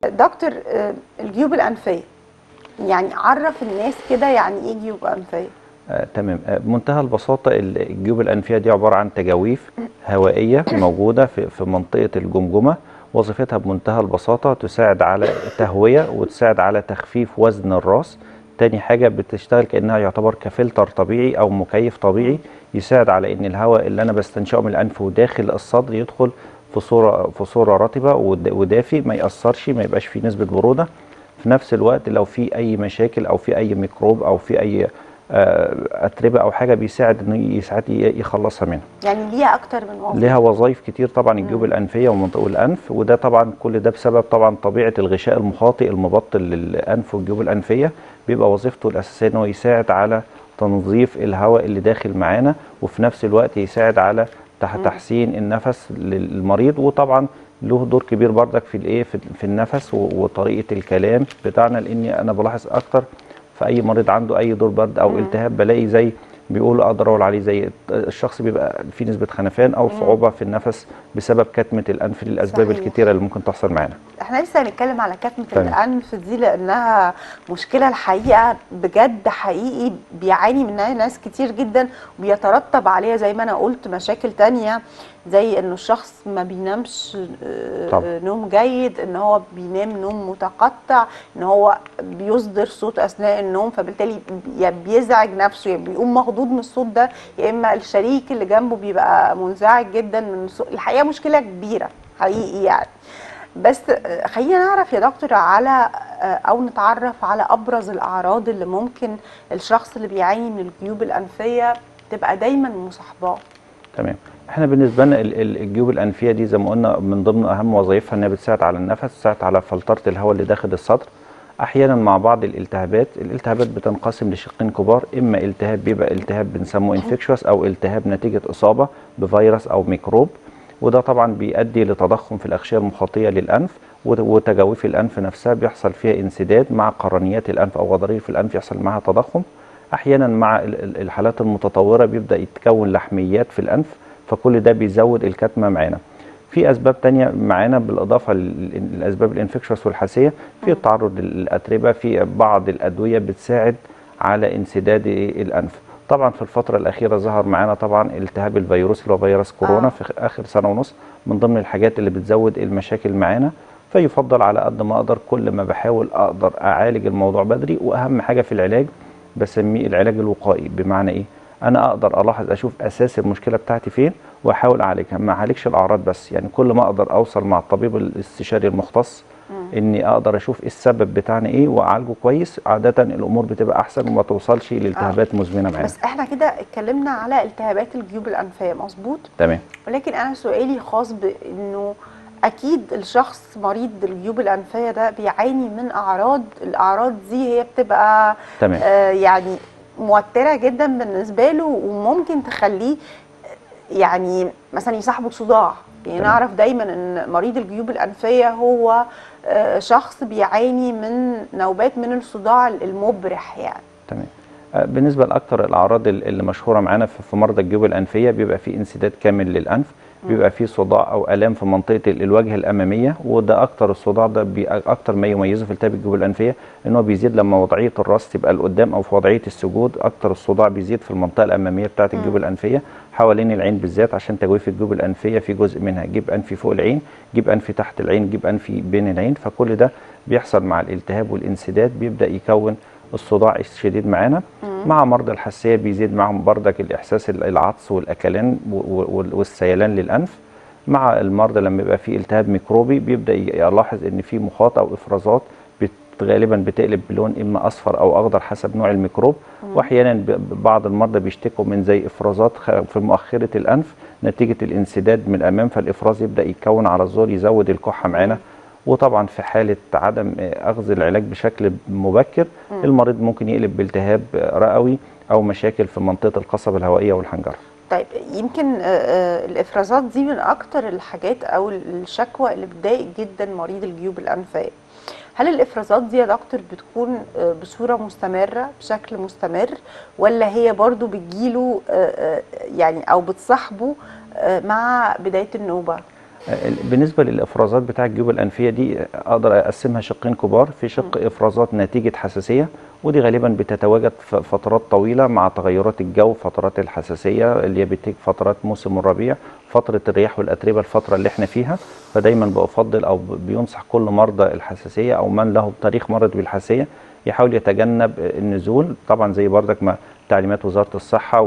دكتور آه، الجيوب الانفيه يعني عرف الناس كده يعني ايه جيوب انفيه آه، تمام آه، بمنتهى البساطة ال- الجيوب الأنفية دي عبارة عن تجاويف هوائية موجودة في, في منطقة الجمجمة وظيفتها بمنتهى البساطة تساعد على تهوية وتساعد على تخفيف وزن الراس تاني حاجة بتشتغل كأنها يعتبر كفلتر طبيعي أو مكيف طبيعي يساعد على إن الهواء اللي أنا بستنشقه من الأنف وداخل الصدر يدخل في صورة في صورة رطبة ود- ودافي ما يأثرش ما يبقاش فيه نسبة برودة في نفس الوقت لو في اي مشاكل او في اي ميكروب او في اي آه، اتربه او حاجه بيساعد انه يساعد ي- يخلصها منها يعني ليها اكتر من وظيفه ليها وظائف كتير طبعا الجيوب الانفيه ومنطقه الانف وده طبعا كل ده بسبب طبعا طبيعه الغشاء المخاطئ المبطن للانف والجيوب الانفيه بيبقى وظيفته الاساسيه ان هو يساعد على تنظيف الهواء اللي داخل معانا وفي نفس الوقت يساعد على تح- تحسين النفس للمريض وطبعا له دور كبير بردك في الايه في في النفس و- وطريقه الكلام بتاعنا لاني انا بلاحظ اكتر في اي مريض عنده اي دور برد او التهاب بلاقي زي بيقولوا اقدر اقول عليه زي الشخص بيبقى في نسبه خنفان او صعوبه في النفس بسبب كتمه الانف للاسباب صحيح. الكتيره اللي ممكن تحصل معانا احنا لسه هنتكلم على كتمه تمام. الانف دي لانها مشكله الحقيقه بجد حقيقي بيعاني منها ناس كتير جدا وبيترتب عليها زي ما انا قلت مشاكل تانية زي انه الشخص ما بينامش آه، طبعا. نوم جيد ان هو بينام نوم متقطع ان هو بيصدر صوت اثناء النوم فبالتالي يا بيزعج نفسه يا بيقوم مخضوض من الصوت ده يا اما الشريك اللي جنبه بيبقى منزعج جدا من الصوت الحقيقه مشكله كبيره حقيقي يعني بس آه، خلينا نعرف يا دكتور على آه، او نتعرف على ابرز الاعراض اللي ممكن الشخص اللي بيعاني من الجيوب الانفيه تبقى دايما مصاحباه تمام احنا بالنسبه لنا ال- ال- الجيوب الانفيه دي زي ما قلنا من ضمن اهم وظائفها انها بتساعد على النفس بتساعد على فلتره الهواء اللي داخل الصدر احيانا مع بعض الالتهابات الالتهابات بتنقسم لشقين كبار اما التهاب بيبقى التهاب بنسموه انفكشوس او التهاب نتيجه اصابه بفيروس او ميكروب وده طبعا بيؤدي لتضخم في الاغشيه المخاطيه للانف وت- وتجاويف الانف نفسها بيحصل فيها انسداد مع قرنيات الانف او غضاريف الانف يحصل معها تضخم احيانا مع ال- ال- الحالات المتطوره بيبدا يتكون لحميات في الانف فكل ده بيزود الكتمه معانا في اسباب تانية معانا بالاضافه لل- للاسباب الانفكشوس والحساسيه في التعرض للاتربه في بعض الادويه بتساعد على انسداد الانف طبعا في الفتره الاخيره ظهر معانا طبعا التهاب الفيروس اللي هو فيروس كورونا آه. في اخر سنه ونص من ضمن الحاجات اللي بتزود المشاكل معانا فيفضل على قد ما اقدر كل ما بحاول اقدر اعالج الموضوع بدري واهم حاجه في العلاج بسميه العلاج الوقائي بمعنى ايه انا اقدر الاحظ اشوف اساس المشكله بتاعتي فين واحاول اعالجها ما اعالجش الاعراض بس يعني كل ما اقدر اوصل مع الطبيب الاستشاري المختص اني اقدر اشوف السبب بتاعنا ايه واعالجه كويس عاده الامور بتبقى احسن وما توصلش لالتهابات مزمنه معانا بس احنا كده اتكلمنا على التهابات الجيوب الانفيه مظبوط تمام ولكن انا سؤالي خاص بانه اكيد الشخص مريض الجيوب الانفيه ده بيعاني من اعراض الاعراض دي هي بتبقى تمام آه يعني موتره جدا بالنسبه له وممكن تخليه يعني مثلا يصاحبه صداع يعني تمام. نعرف دايما ان مريض الجيوب الانفيه هو آه، شخص بيعاني من نوبات من الصداع المبرح يعني تمام آه، بالنسبه لاكثر الاعراض ال- اللي مشهوره معانا في في مرضى الجيوب الانفيه بيبقى في انسداد كامل للانف بيبقى في صداع او الام في منطقه ال- الوجه الاماميه وده اكتر الصداع ده بي- اكتر ما يميزه في التهاب الجيوب الانفيه ان هو بيزيد لما وضعيه الراس تبقى لقدام او في وضعيه السجود اكتر الصداع بيزيد في المنطقه الاماميه بتاعه الجيوب الانفيه حوالين العين بالذات عشان تجويف الجيوب الانفيه في جزء منها جيب انفي فوق العين جيب انفي تحت العين جيب انفي بين العين فكل ده بيحصل مع الالتهاب والانسداد بيبدا يكون الصداع الشديد معانا مع مرضى الحساسيه بيزيد معهم بردك الاحساس ال- العطس والاكلان و- و- والسيلان للانف مع المرضى لما يبقى في التهاب ميكروبي بيبدا ي- يلاحظ ان في مخاط او افرازات بت غالبا بتقلب بلون اما اصفر او اخضر حسب نوع الميكروب واحيانا ب- بعض المرضى بيشتكوا من زي افرازات خ- في مؤخره الانف نتيجه الانسداد من الامام فالافراز يبدا يتكون على الزور يزود الكحه معانا وطبعا في حاله عدم آه، اخذ العلاج بشكل مبكر المريض ممكن يقلب بالتهاب آه، رئوي او مشاكل في منطقه القصبه الهوائيه والحنجره طيب يمكن آه، آه، الافرازات دي من اكتر الحاجات او الشكوى اللي بتضايق جدا مريض الجيوب الانفيه هل الافرازات دي يا دكتور بتكون آه، بصوره مستمره بشكل مستمر ولا هي برضو بتجيله آه، آه، يعني او بتصاحبه آه، مع بدايه النوبه بالنسبه للافرازات بتاع الجيوب الانفيه دي اقدر اقسمها شقين كبار في شق افرازات نتيجه حساسيه ودي غالبا بتتواجد في فترات طويله مع تغيرات الجو فترات الحساسيه اللي هي بتيجي فترات موسم الربيع فتره الرياح والاتربه الفتره اللي احنا فيها فدايما بفضل او بينصح كل مرضى الحساسيه او من له تاريخ مرض بالحساسيه يحاول يتجنب النزول طبعا زي بردك ما تعليمات وزاره الصحه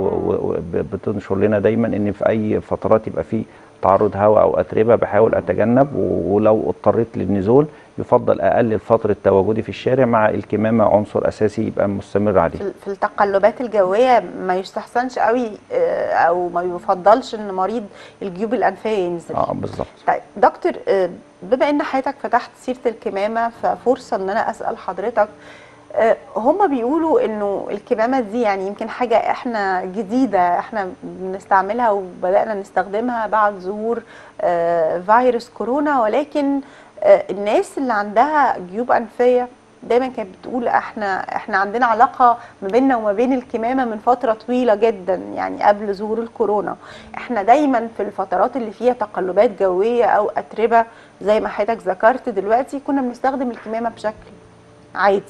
وبتنشر لنا دايما ان في اي فترات يبقى فيه تعرض هواء او اتربه بحاول اتجنب ولو اضطريت للنزول يفضل اقلل فتره تواجدي في الشارع مع الكمامه عنصر اساسي يبقى مستمر عليه في في التقلبات الجويه ما يستحسنش قوي آه، او ما يفضلش ان مريض الجيوب الانفيه ينزل اه بالظبط طيب دكتور آه، بما ان حضرتك فتحت سيره الكمامه ففرصه ان انا اسال حضرتك آه، هما بيقولوا انه الكمامه دي يعني يمكن حاجه احنا جديده احنا بنستعملها وبدانا نستخدمها بعد ظهور آه، فيروس كورونا ولكن آه، الناس اللي عندها جيوب انفيه دايما كانت بتقول احنا احنا عندنا علاقه ما بيننا وما بين الكمامه من فتره طويله جدا يعني قبل ظهور الكورونا احنا دايما في الفترات اللي فيها تقلبات جويه او اتربه زي ما حضرتك ذكرت دلوقتي كنا بنستخدم الكمامه بشكل عادي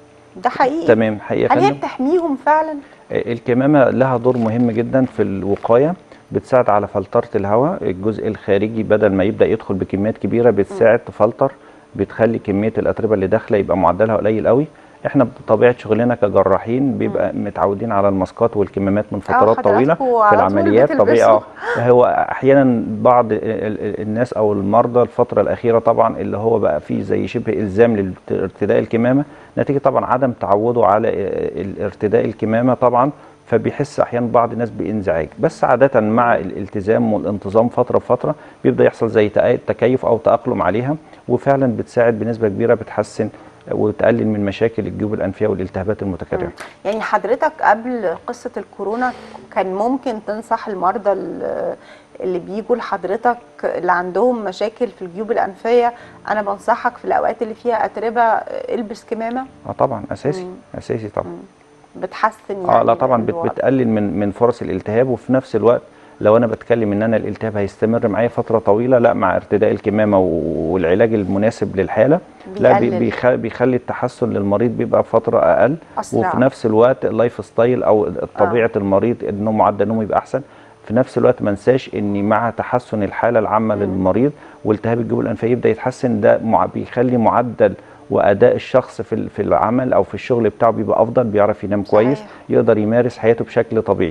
ده حقيقي تمام حقيقه هل هي فندم. بتحميهم فعلا الكمامة لها دور مهم جدا في الوقاية بتساعد على فلترة الهواء الجزء الخارجي بدل ما يبدأ يدخل بكميات كبيرة بتساعد تفلتر بتخلي كمية الأتربة اللي داخلة يبقى معدلها قليل قوي احنا بطبيعة شغلنا كجراحين بيبقى متعودين على الماسكات والكمامات من فترات طويلة حضراتكوا على في طول العمليات بتلبسوا. طبيعة هو احيانا بعض ال- ال- الناس او المرضى الفترة الأخيرة طبعا اللي هو بقى فيه زي شبه إلزام لارتداء الكمامة نتيجة طبعا عدم تعوده على ال- ارتداء الكمامة طبعا فبيحس احيانا بعض الناس بانزعاج بس عاده مع الالتزام والانتظام فتره بفتره بيبدا يحصل زي تأ- تكيف او تاقلم عليها وفعلا بتساعد بنسبه كبيره بتحسن وتقلل من مشاكل الجيوب الانفيه والالتهابات المتكرره يعني حضرتك قبل قصه الكورونا كان ممكن تنصح المرضى ال- اللي بيجوا لحضرتك اللي عندهم مشاكل في الجيوب الانفيه انا بنصحك في الاوقات اللي فيها اتربه البس كمامه اه طبعا اساسي مم. اساسي طبعا بتحسن يعني اه لا طبعا بت الوضع. بتقلل من من فرص الالتهاب وفي نفس الوقت لو انا بتكلم ان انا الالتهاب هيستمر معايا فتره طويله لا مع ارتداء الكمامه و- والعلاج المناسب للحاله لا بي- بيقلل. بيخ- بيخلي التحسن للمريض بيبقى فتره اقل أسرع. وفي نفس الوقت اللايف ستايل او طبيعه المريض انه معدل نومه يبقى احسن في نفس الوقت ما انساش اني مع تحسن الحاله العامه للمريض والتهاب الجيوب الانفيه يبدا يتحسن ده مع بيخلي معدل واداء الشخص في ال- في العمل او في الشغل بتاعه بيبقى افضل بيعرف ينام كويس صحيح. يقدر يمارس حياته بشكل طبيعي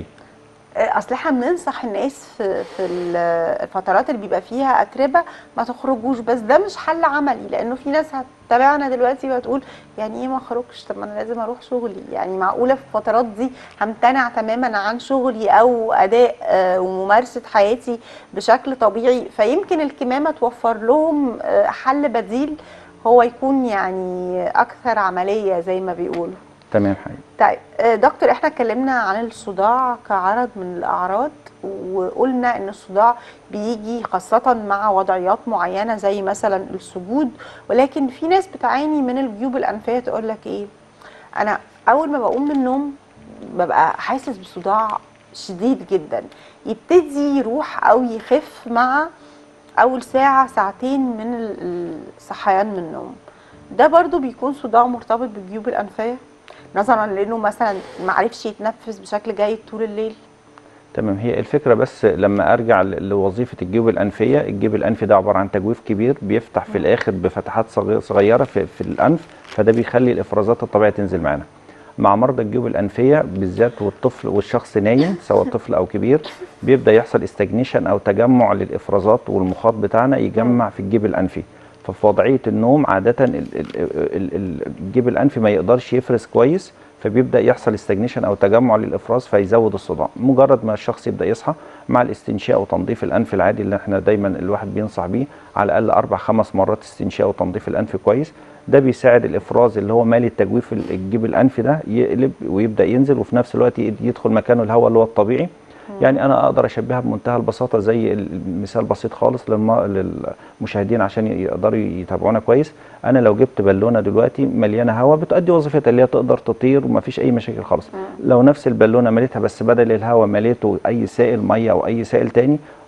اصل احنا بننصح الناس في في ال- الفترات اللي بيبقى فيها اتربه ما تخرجوش بس ده مش حل عملي لانه في ناس هتتابعنا دلوقتي وهتقول يعني ايه ما اخرجش طب ما انا لازم اروح شغلي يعني معقوله في الفترات دي همتنع تماما عن شغلي او اداء آه، وممارسه حياتي بشكل طبيعي فيمكن الكمامه توفر لهم آه، حل بديل هو يكون يعني اكثر عمليه زي ما بيقولوا تمام حقيقي طيب آه، دكتور احنا اتكلمنا عن الصداع كعرض من الاعراض وقلنا ان الصداع بيجي خاصة مع وضعيات معينة زي مثلا السجود ولكن في ناس بتعاني من الجيوب الانفية تقول لك ايه انا اول ما بقوم من النوم ببقى حاسس بصداع شديد جدا يبتدي يروح او يخف مع اول ساعة ساعتين من ال- الصحيان من النوم ده برضو بيكون صداع مرتبط بالجيوب الانفية نظرا لانه مثلا ما عرفش يتنفس بشكل جيد طول الليل تمام هي الفكره بس لما ارجع ل- لوظيفه الجيوب الانفيه الجيب الانفي ده عباره عن تجويف كبير بيفتح في الاخر بفتحات صغي- صغيره في, في الانف فده بيخلي الافرازات الطبيعيه تنزل معانا مع مرضى الجيوب الانفيه بالذات والطفل والشخص نايم سواء طفل او كبير بيبدا يحصل استجنيشن او تجمع للافرازات والمخاط بتاعنا يجمع في الجيب الانفي ففي وضعيه النوم عاده ال- ال- ال- ال- الجيب الانفي ما يقدرش يفرز كويس فبيبدا يحصل استجنيشن او تجمع للافراز فيزود الصداع مجرد ما الشخص يبدا يصحى مع الاستنشاء وتنظيف الانف العادي اللي احنا دايما الواحد بينصح بيه على الاقل اربع خمس مرات استنشاء وتنظيف الانف كويس ده بيساعد الافراز اللي هو مالي التجويف ال- الجيب الانفي ده يقلب ويبدا ينزل وفي نفس الوقت ي- يدخل مكانه الهواء اللي هو الطبيعي يعني انا اقدر اشبهها بمنتهى البساطه زي المثال بسيط خالص للم- للمشاهدين عشان يقدروا يتابعونا كويس انا لو جبت بالونه دلوقتي مليانه هواء بتؤدي وظيفتها اللي هي تقدر تطير ومفيش اي مشاكل خالص لو نفس البالونه مليتها بس بدل الهواء مليته اي سائل ميه او اي سائل تاني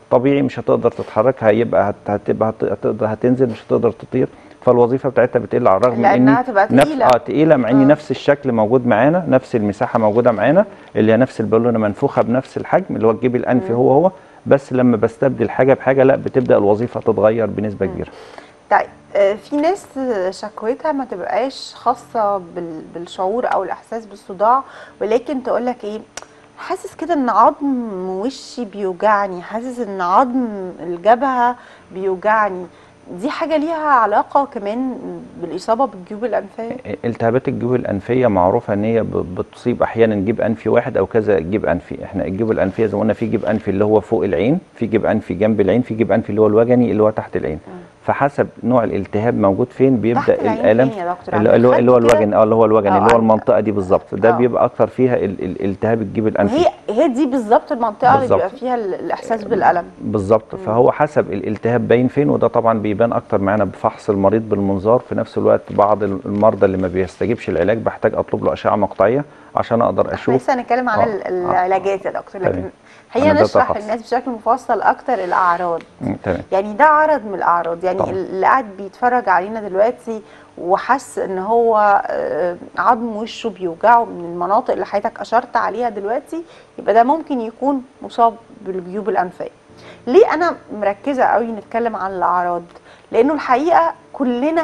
طبيعي مش هتقدر تتحرك هيبقى هت- هتبقى هت- هتقدر هتنزل مش هتقدر تطير فالوظيفه بتاعتها بتقل على الرغم من لأنها ان تبقى نفس تقيلة. اه تقيله مع ان آه. نفس الشكل موجود معانا نفس المساحه موجوده معانا اللي هي نفس البالونه منفوخه بنفس الحجم اللي هو الجيب الانفي هو هو بس لما بستبدل حاجه بحاجه لا بتبدا الوظيفه تتغير بنسبه كبيره طيب آه، في ناس آه، شكوتها ما تبقاش خاصة بال- بالشعور أو الإحساس بالصداع ولكن تقول لك إيه حاسس كده إن عظم وشي بيوجعني حاسس إن عظم الجبهة بيوجعني دي حاجة ليها علاقة كمان بالإصابة بالجيوب الأنفية التهابات الجيوب الانفيه معروفه ان هي ب- بتصيب احيانا جيب انفي واحد او كذا جيب انفي احنا الجيوب الانفيه زي ما قلنا في جيب انفي اللي هو فوق العين في جيب انفي جنب العين في جيب انفي اللي هو الوجني اللي هو تحت العين فحسب نوع الالتهاب موجود فين بيبدا تحت العين الالم فين يا دكتور؟ اللي عند اللي هو اللي هو الخد كده؟ الوجن اه اللي هو الوجن آه، اللي هو عند- المنطقه دي بالظبط ده آه. بيبقى اكتر فيها ال- ال- التهاب الجيب الانفي هي هي دي بالظبط المنطقة اللي بالظبط. بيبقى فيها ال- الإحساس بالألم بالظبط فهو حسب الالتهاب باين فين وده طبعا بيبان اكتر معانا بفحص المريض بالمنظار في نفس الوقت بعض المرضى اللي ما بيستجيبش العلاج بحتاج اطلب له اشعه مقطعيه عشان اقدر احنا اشوف لسه هنتكلم عن آه، ال- آه، العلاجات يا دكتور لكن تمام. خلينا أنا ده نشرح تخصص. للناس بشكل مفصل اكتر الاعراض مم، تمام يعني ده عرض من الاعراض يعني طبعا. اللي قاعد بيتفرج علينا دلوقتي وحس ان هو آه، عظم وشه بيوجعه من المناطق اللي حضرتك اشرت عليها دلوقتي يبقى ده ممكن يكون مصاب بالجيوب الانفيه ليه انا مركزه قوي نتكلم عن الاعراض لانه الحقيقه كلنا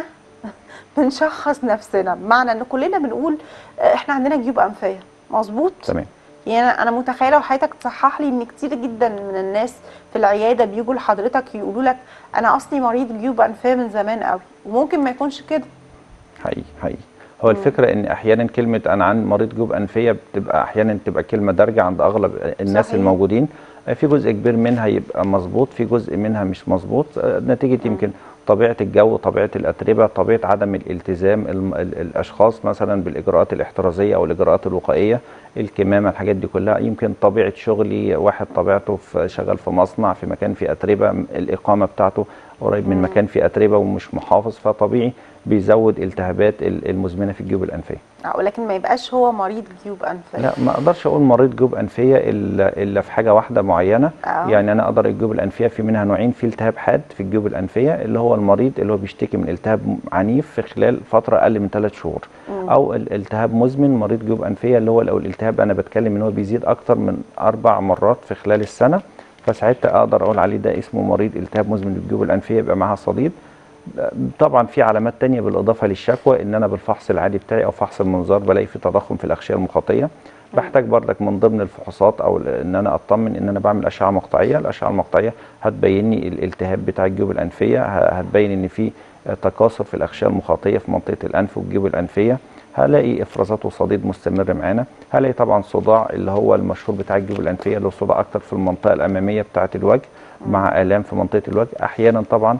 بنشخص نفسنا بمعنى ان كلنا بنقول آه، احنا عندنا جيوب انفيه مظبوط تمام يعني انا متخيله وحضرتك تصحح لي ان كتير جدا من الناس في العياده بيجوا لحضرتك يقولوا لك انا اصلي مريض جيوب انفيه من زمان قوي وممكن ما يكونش كده حقيقي حقيقي هو الفكره ان احيانا كلمه انا عندي مريض جيوب انفيه بتبقى احيانا تبقى كلمه دارجه عند اغلب الناس صحيح. الموجودين آه، في جزء كبير منها يبقى مظبوط في جزء منها مش مظبوط آه، نتيجه يمكن طبيعه الجو طبيعه الاتربه طبيعه عدم الالتزام الم- ال- الاشخاص مثلا بالاجراءات الاحترازيه او الاجراءات الوقائيه الكمامه الحاجات دي كلها يمكن طبيعه شغلي واحد طبيعته في شغال في مصنع في مكان فيه اتربه م- الاقامه بتاعته قريب من مكان فيه اتربه ومش محافظ فطبيعي بيزود التهابات ال- المزمنه في الجيوب الانفيه آه، ولكن ما يبقاش هو مريض جيوب انفيه لا ما اقدرش اقول مريض جيوب انفيه الا الا في حاجه واحده معينه آه. يعني انا اقدر الجيوب الانفيه في منها نوعين في التهاب حاد في الجيوب الانفيه اللي هو المريض اللي هو بيشتكي من التهاب عنيف في خلال فتره اقل من ثلاث شهور او الالتهاب مزمن مريض جيوب انفيه اللي هو لو الالتهاب انا بتكلم ان هو بيزيد اكتر من اربع مرات في خلال السنه فساعتها اقدر اقول عليه ده اسمه مريض التهاب مزمن للجيوب الانفيه يبقى معاه صديد طبعا في علامات تانية بالإضافة للشكوى إن أنا بالفحص العادي بتاعي أو فحص المنظار بلاقي في تضخم في الأغشية المخاطية بحتاج بردك من ضمن الفحوصات أو إن أنا أطمن إن أنا بعمل أشعة مقطعية الأشعة المقطعية هتبين لي الالتهاب بتاع الجيوب الأنفية ه- هتبين إن في تكاثر في الأغشية المخاطية في منطقة الأنف والجيوب الأنفية هلاقي افرازات وصديد مستمر معانا هلاقي طبعا صداع اللي هو المشهور بتاع الجيوب الانفيه اللي هو صداع اكتر في المنطقه الاماميه بتاعه الوجه مع الام في منطقه الوجه احيانا طبعا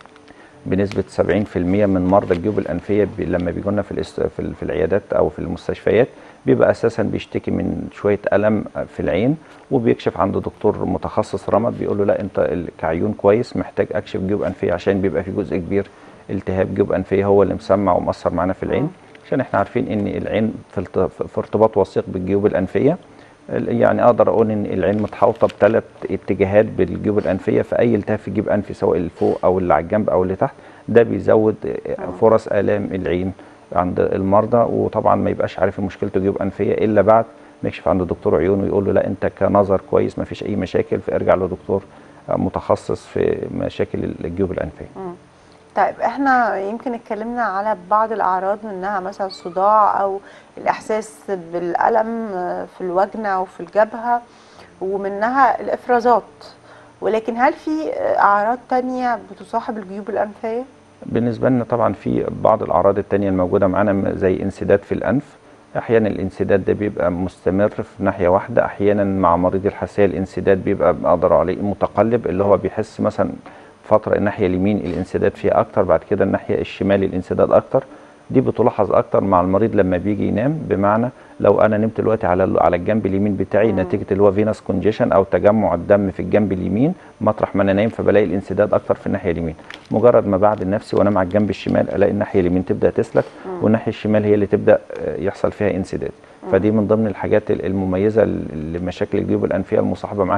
بنسبه 70% من مرضى الجيوب الانفيه بي لما بيجوا لنا في, الاست... في, ال- في العيادات او في المستشفيات بيبقى اساسا بيشتكي من شويه الم في العين وبيكشف عند دكتور متخصص رمد بيقول له لا انت ال- كعيون كويس محتاج اكشف جيوب انفيه عشان بيبقى في جزء كبير التهاب جيوب انفيه هو اللي مسمع ومأثر معانا في العين عشان احنا عارفين ان العين في, الت... في ارتباط وثيق بالجيوب الانفيه ال- يعني اقدر اقول ان العين متحوطه بثلاث اتجاهات بالجيوب الانفيه فاي التهاب في الجيب الانفي سواء اللي فوق او اللي على الجنب او اللي تحت ده بيزود فرص الام العين عند المرضى وطبعا ما يبقاش عارف إن مشكلته جيوب انفيه الا بعد ما يكشف عند دكتور عيون ويقول له لا انت كنظر كويس ما فيش اي مشاكل فارجع لدكتور متخصص في مشاكل الجيوب الانفيه طيب احنا يمكن اتكلمنا على بعض الاعراض منها مثلا صداع او الاحساس بالالم في الوجنه او في الجبهه ومنها الافرازات ولكن هل في اعراض تانية بتصاحب الجيوب الانفيه بالنسبه لنا طبعا في بعض الاعراض التانية الموجوده معانا زي انسداد في الانف احيانا الانسداد ده بيبقى مستمر في ناحيه واحده احيانا مع مريض الحساسيه الانسداد بيبقى اقدر عليه متقلب اللي هو بيحس مثلا فتره الناحيه اليمين الانسداد فيها اكتر بعد كده الناحيه الشمال الانسداد اكتر دي بتلاحظ اكتر مع المريض لما بيجي ينام بمعنى لو انا نمت دلوقتي على على الجنب اليمين بتاعي مم. نتيجه اللي هو فينس كونجيشن او تجمع الدم في الجنب اليمين مطرح ما انا نايم فبلاقي الانسداد اكتر في الناحيه اليمين مجرد ما بعد نفسي وانام على الجنب الشمال الاقي الناحيه اليمين تبدا تسلك والناحيه الشمال هي اللي تبدا آه، يحصل فيها انسداد فدي من ضمن الحاجات ال- المميزه ل- لمشاكل الجيوب الانفيه المصاحبه معاها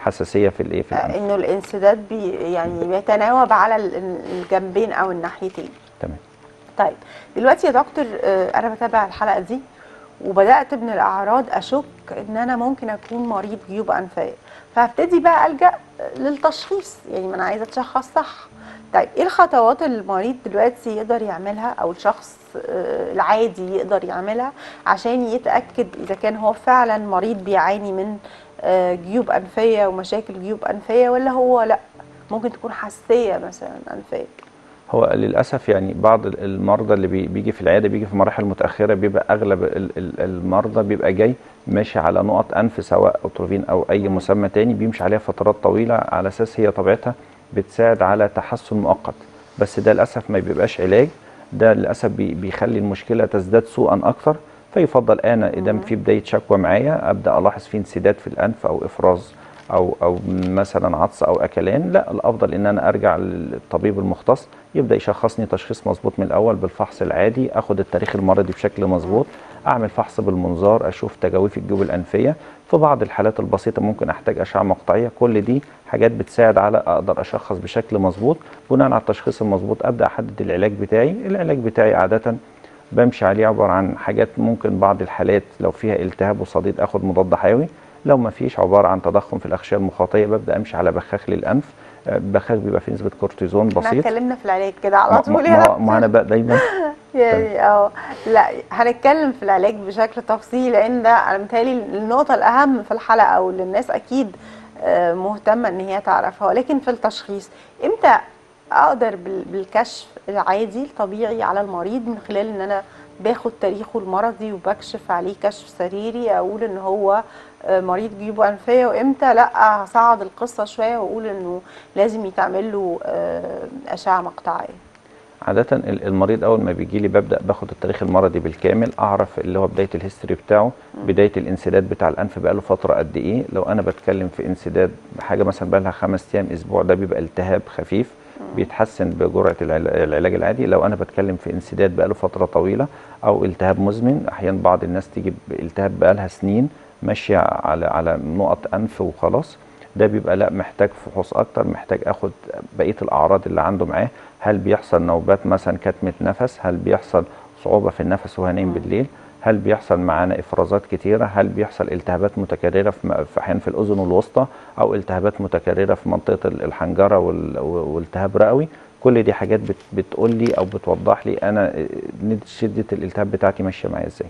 حساسيه في الايه في الانف انه الانسداد بي يعني بيتناوب على ال- الجنبين او الناحيتين تمام طيب دلوقتي يا دكتور آه، انا بتابع الحلقه دي وبدات من الاعراض اشك ان انا ممكن اكون مريض جيوب انفيه فهبتدي بقى الجا للتشخيص يعني ما انا عايزه اتشخص صح طيب ايه الخطوات اللي المريض دلوقتي يقدر يعملها او الشخص آه، العادي يقدر يعملها عشان يتاكد اذا كان هو فعلا مريض بيعاني من آه، جيوب انفيه ومشاكل جيوب انفيه ولا هو لا ممكن تكون حساسيه مثلا انفيه هو للاسف يعني بعض ال- المرضى اللي بي- بيجي في العياده بيجي في مراحل متاخره بيبقى اغلب ال- ال- المرضى بيبقى جاي ماشي على نقط انف سواء اوتروفين او اي مسمى تاني بيمشي عليها فترات طويله على اساس هي طبيعتها بتساعد على تحسن مؤقت بس ده للاسف ما بيبقاش علاج ده للاسف بي- بيخلي المشكله تزداد سوءا اكتر فيفضل انا اذا في بدايه شكوى معايا ابدا الاحظ في انسداد في الانف او افراز او او مثلا عطس او اكلان لا الافضل ان انا ارجع للطبيب المختص يبدا يشخصني تشخيص مظبوط من الاول بالفحص العادي اخد التاريخ المرضي بشكل مظبوط اعمل فحص بالمنظار اشوف تجاويف الجيوب الانفيه في بعض الحالات البسيطه ممكن احتاج اشعه مقطعيه كل دي حاجات بتساعد على اقدر اشخص بشكل مظبوط بناء على التشخيص المظبوط ابدا احدد العلاج بتاعي العلاج بتاعي عاده بمشي عليه عباره عن حاجات ممكن بعض الحالات لو فيها التهاب وصديد اخد مضاد حيوي لو ما فيش عباره عن تضخم في الاغشيه المخاطيه ببدا امشي على بخاخ للانف آه، بخاخ بيبقى فيه نسبه كورتيزون احنا بسيط اتكلمنا في العلاج كده على ما- طول ما- يا ما, دكتور. ما انا بقى دايما يعني اه لا هنتكلم في العلاج بشكل تفصيلي لان ده انا متهيألي النقطة الأهم في الحلقة واللي الناس أكيد آه، مهتمة إن هي تعرفها ولكن في التشخيص إمتى أقدر بال- بالكشف العادي الطبيعي على المريض من خلال إن أنا باخد تاريخه المرضي وبكشف عليه كشف سريري أقول إن هو آه، مريض جيوب أنفية وإمتى لأ هصعد القصة شوية وأقول إنه لازم يتعمل له آه، أشعة مقطعية عادة ال- المريض أول ما بيجي لي ببدأ باخد التاريخ المرضي بالكامل أعرف اللي هو بداية الهيستوري بتاعه بداية الانسداد بتاع الأنف بقاله فترة قد إيه لو أنا بتكلم في انسداد حاجة مثلا بقالها خمس أيام أسبوع ده بيبقى التهاب خفيف بيتحسن بجرعة العلا- العلاج العادي لو أنا بتكلم في انسداد بقاله فترة طويلة أو التهاب مزمن أحيانا بعض الناس تيجي بالتهاب بقالها سنين ماشية على على نقط أنف وخلاص ده بيبقى لا محتاج فحوص اكتر محتاج اخد بقيه الاعراض اللي عنده معاه هل بيحصل نوبات مثلا كتمه نفس هل بيحصل صعوبه في النفس وهو نايم بالليل هل بيحصل معانا افرازات كتيره هل بيحصل التهابات متكرره في م- في احيانا في الاذن الوسطى او التهابات متكرره في منطقه ال- الحنجره وال- والتهاب رئوي كل دي حاجات بت بتقول لي او بتوضح لي انا ند- شده الالتهاب بتاعتي ماشيه معايا ازاي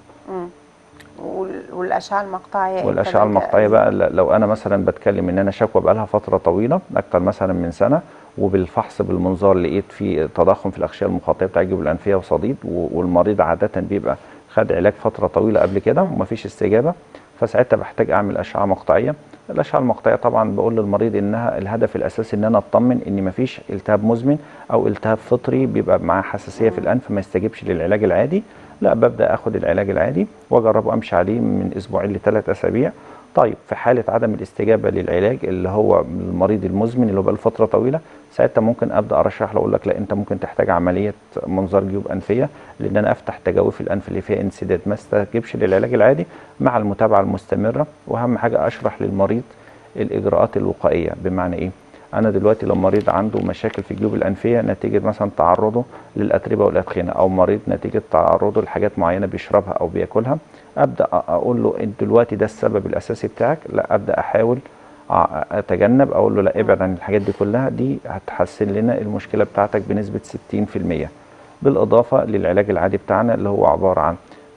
وال- والاشعه المقطعيه إمتى والاشعه بلجأ المقطعيه ليها؟ بقى ل- لو انا مثلا بتكلم ان انا شكوى بقى لها فتره طويله اكتر مثلا من سنه وبالفحص بالمنظار لقيت في تضخم في الاغشيه المخاطيه بتاع الجيوب الانفيه وصديد و- والمريض عاده بيبقى خد علاج فتره طويله قبل كده ومفيش استجابه فساعتها بحتاج اعمل اشعه مقطعيه الاشعه المقطعيه طبعا بقول للمريض انها الهدف الاساسي ان انا اطمن ان مفيش التهاب مزمن او التهاب فطري بيبقى معاه حساسيه في الانف ما يستجيبش للعلاج العادي لا ببدا اخد العلاج العادي واجربه امشي عليه من اسبوعين لثلاث اسابيع طيب في حاله عدم الاستجابه للعلاج اللي هو المريض المزمن اللي هو بقى فتره طويله ساعتها ممكن ابدا ارشح له اقول لك لا انت ممكن تحتاج عمليه منظار جيوب انفيه لان انا افتح تجاويف الانف اللي فيها انسداد ما استجيبش للعلاج العادي مع المتابعه المستمره واهم حاجه اشرح للمريض الاجراءات الوقائيه بمعنى ايه انا دلوقتي لو مريض عنده مشاكل في الجيوب الانفيه نتيجه مثلا تعرضه للاتربه والادخنه او مريض نتيجه تعرضه لحاجات معينه بيشربها او بياكلها ابدا أ- اقول له انت دلوقتي ده السبب الاساسي بتاعك لا ابدا احاول أ- اتجنب اقول له لا ابعد عن الحاجات دي كلها دي هتحسن لنا المشكله بتاعتك بنسبه 60% بالاضافه للعلاج العادي بتاعنا اللي هو عباره عن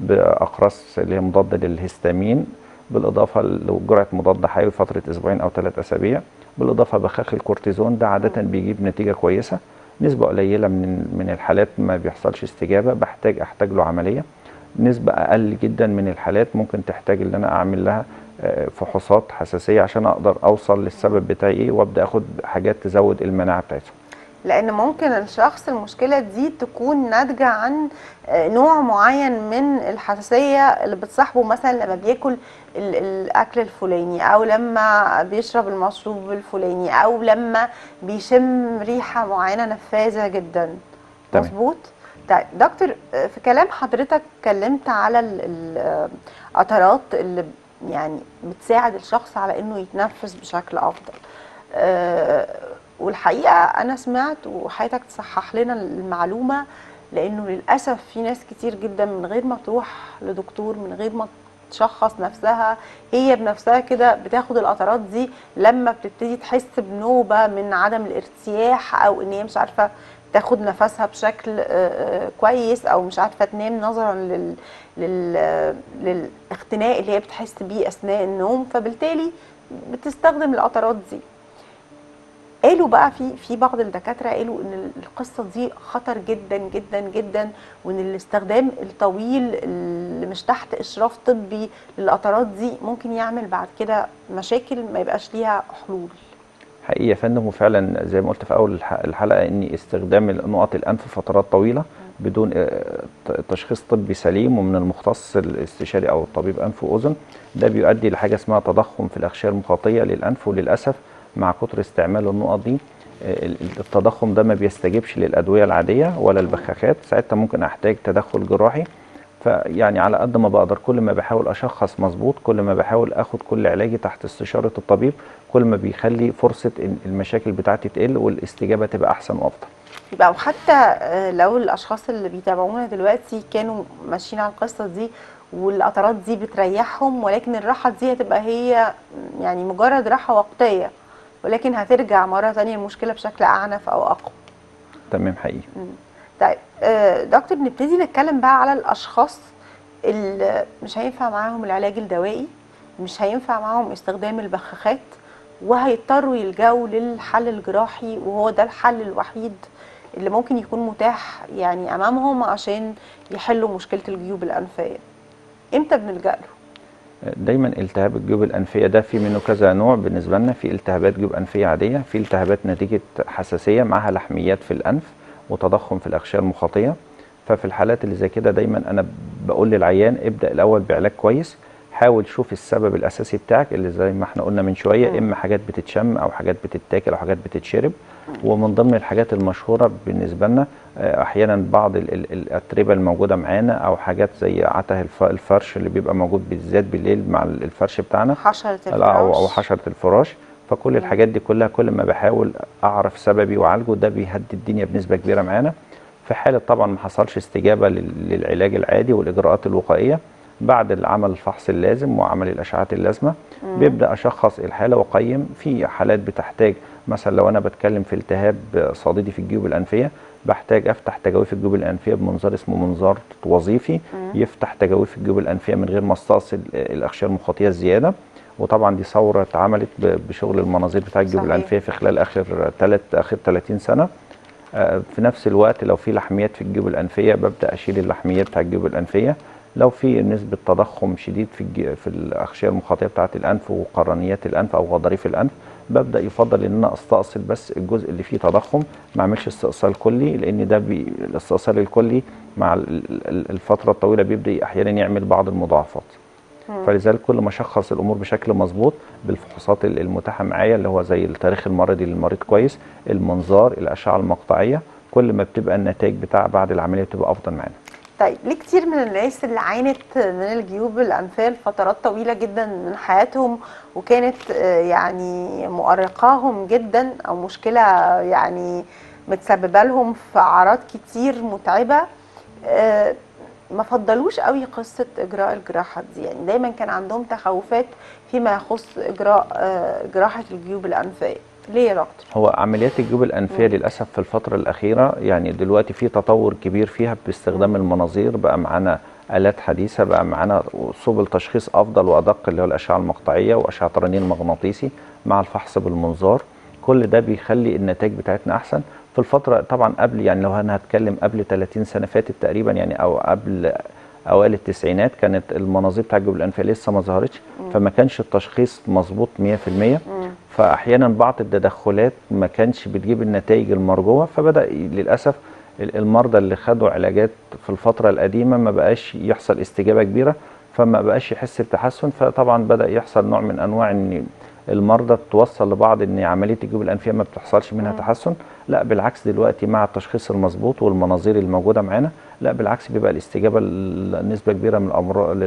باقراص اللي هي مضاده للهستامين بالاضافه لجرعه مضاد حيوي فتره اسبوعين او ثلاث اسابيع بالاضافه بخاخ الكورتيزون ده عاده بيجيب نتيجه كويسه نسبه قليله من من الحالات ما بيحصلش استجابه بحتاج احتاج له عمليه نسبه اقل جدا من الحالات ممكن تحتاج ان انا اعمل لها آه، فحوصات حساسيه عشان اقدر اوصل للسبب بتاعي ايه وابدا اخد حاجات تزود المناعه بتاعته لان ممكن الشخص المشكله دي تكون ناتجه عن آه، نوع معين من الحساسيه اللي بتصاحبه مثلا لما بياكل ال- الاكل الفلاني او لما بيشرب المشروب الفلاني او لما بيشم ريحه معينه نفاذه جدا تمام. مظبوط طيب دكتور آه، في كلام حضرتك اتكلمت على ال- ال- آه، القطرات اللي يعني بتساعد الشخص على انه يتنفس بشكل افضل آه، والحقيقه انا سمعت وحضرتك تصحح لنا المعلومه لانه للاسف في ناس كتير جدا من غير ما تروح لدكتور من غير ما تشخص نفسها هي بنفسها كده بتاخد القطرات دي لما بتبتدي تحس بنوبه من عدم الارتياح او ان هي مش عارفه تاخد نفسها بشكل آه، آه، كويس او مش عارفه تنام نظرا لل... لل... للاختناق اللي هي بتحس بيه اثناء النوم فبالتالي بتستخدم القطرات دي قالوا بقى في في بعض الدكاتره قالوا ان القصه دي خطر جدا جدا جدا وان الاستخدام الطويل اللي مش تحت اشراف طبي للقطرات دي ممكن يعمل بعد كده مشاكل ما يبقاش ليها حلول حقيقي يا فندم وفعلا زي ما قلت في اول الح- الحلقه ان استخدام نقط الانف فترات طويله بدون آه، ت- تشخيص طبي سليم ومن المختص الاستشاري او طبيب انف واذن ده بيؤدي لحاجه اسمها تضخم في الاغشيه المخاطيه للانف وللاسف مع كتر استعمال النقط دي آه، ال- التضخم ده ما بيستجيبش للادويه العاديه ولا البخاخات ساعتها ممكن احتاج تدخل جراحي فيعني على قد ما بقدر كل ما بحاول اشخص مظبوط كل ما بحاول اخد كل علاجي تحت استشاره الطبيب كل ما بيخلي فرصه إن المشاكل بتاعتي تقل والاستجابه تبقى احسن وافضل يبقى وحتى آه، لو الاشخاص اللي بيتابعونا دلوقتي كانوا ماشيين على القصه دي والقطرات دي بتريحهم ولكن الراحه دي هتبقى هي يعني مجرد راحه وقتيه ولكن هترجع مره تانية المشكله بشكل اعنف او اقوى تمام حقيقي طيب آه، دكتور نبتدي نتكلم بقى على الاشخاص اللي مش هينفع معاهم العلاج الدوائي مش هينفع معاهم استخدام البخاخات وهيضطروا يلجأوا للحل الجراحي وهو ده الحل الوحيد اللي ممكن يكون متاح يعني امامهم عشان يحلوا مشكله الجيوب الانفيه امتى بنلجأ له دايما التهاب الجيوب الانفيه ده في منه كذا نوع بالنسبه لنا في التهابات جيوب انفيه عاديه في التهابات نتيجه حساسيه معها لحميات في الانف وتضخم في الاغشيه المخاطيه ففي الحالات اللي زي كده دايما انا بقول للعيان ابدا الاول بعلاج كويس حاول شوف السبب الاساسي بتاعك اللي زي ما احنا قلنا من شويه مم. اما حاجات بتتشم او حاجات بتتاكل او حاجات بتتشرب ومن ضمن الحاجات المشهوره بالنسبه لنا آه، احيانا بعض ال- ال- الاتربه الموجوده معانا او حاجات زي عته الف- الفرش اللي بيبقى موجود بالذات بالليل مع ال- الفرش بتاعنا حشره لا، او او الفراش حشره الفراش فكل الحاجات دي كلها كل ما بحاول اعرف سببي واعالجه ده بيهدي الدنيا بنسبه كبيره معانا في حاله طبعا ما حصلش استجابه لل- للعلاج العادي والاجراءات الوقائيه بعد العمل الفحص اللازم وعمل الاشعاعات اللازمه بيبدا اشخص الحاله واقيم في حالات بتحتاج مثلا لو انا بتكلم في التهاب صديدي في الجيوب الانفيه بحتاج افتح تجاويف الجيوب الانفيه بمنظار اسمه منظار وظيفي يفتح تجاويف الجيوب الانفيه من غير ما استأصل الاغشيه المخاطيه الزياده وطبعا دي ثوره اتعملت ب- بشغل المناظير بتاع الجيوب صحيح. الانفيه في خلال اخر ثلاث اخر 30 سنه آه، في نفس الوقت لو في لحميات في الجيوب الانفيه ببدا اشيل اللحميات بتاع الجيوب الانفيه لو في نسبه تضخم شديد في الج- في الاغشيه المخاطيه بتاعه الانف وقرنيات الانف او غضاريف الانف ببدا يفضل ان انا استأصل بس الجزء اللي فيه تضخم ما اعملش استئصال كلي لان ده بي الاستئصال الكلي مع ال- ال- الفتره الطويله بيبدا احيانا يعمل بعض المضاعفات فلذلك كل ما اشخص الامور بشكل مظبوط بالفحوصات ال- المتاحه معايا اللي هو زي التاريخ المرضي للمريض كويس المنظار الاشعه المقطعيه كل ما بتبقى النتائج بتاع بعد العمليه بتبقى افضل معانا طيب ليه كتير من الناس اللي عانت من الجيوب الأنفية لفترات طويلة جدا من حياتهم وكانت آه، يعني مؤرقاهم جدا أو مشكلة يعني متسببة لهم في أعراض كتير متعبة آه، ما فضلوش قوي قصة إجراء الجراحة دي يعني دايما كان عندهم تخوفات فيما يخص إجراء آه، جراحة الجيوب الأنفية ليه يا دكتور؟ هو عمليات الجيوب الانفيه للاسف في الفتره الاخيره يعني دلوقتي في تطور كبير فيها باستخدام المناظير بقى معانا الات حديثه بقى معانا سبل تشخيص افضل وادق اللي هو الاشعه المقطعيه واشعه الرنين المغناطيسي مع الفحص بالمنظار كل ده بيخلي النتائج بتاعتنا احسن في الفتره طبعا قبل يعني لو انا هتكلم قبل 30 سنه فاتت تقريبا يعني او قبل اوائل التسعينات كانت المناظير بتاع الجيوب الانفيه لسه ما ظهرتش فما كانش التشخيص مظبوط 100% فاحيانا بعض التدخلات ما كانش بتجيب النتائج المرجوه فبدا ي- للاسف ال- المرضى اللي خدوا علاجات في الفتره القديمه ما بقاش يحصل استجابه كبيره فما بقاش يحس بتحسن فطبعا بدا يحصل نوع من انواع ان المرضى توصل لبعض ان عمليه الجيوب الانفيه ما بتحصلش منها تحسن لا بالعكس دلوقتي مع التشخيص المظبوط والمناظير الموجوده معانا لا بالعكس بيبقى الاستجابه لنسبه كبيره من الامراض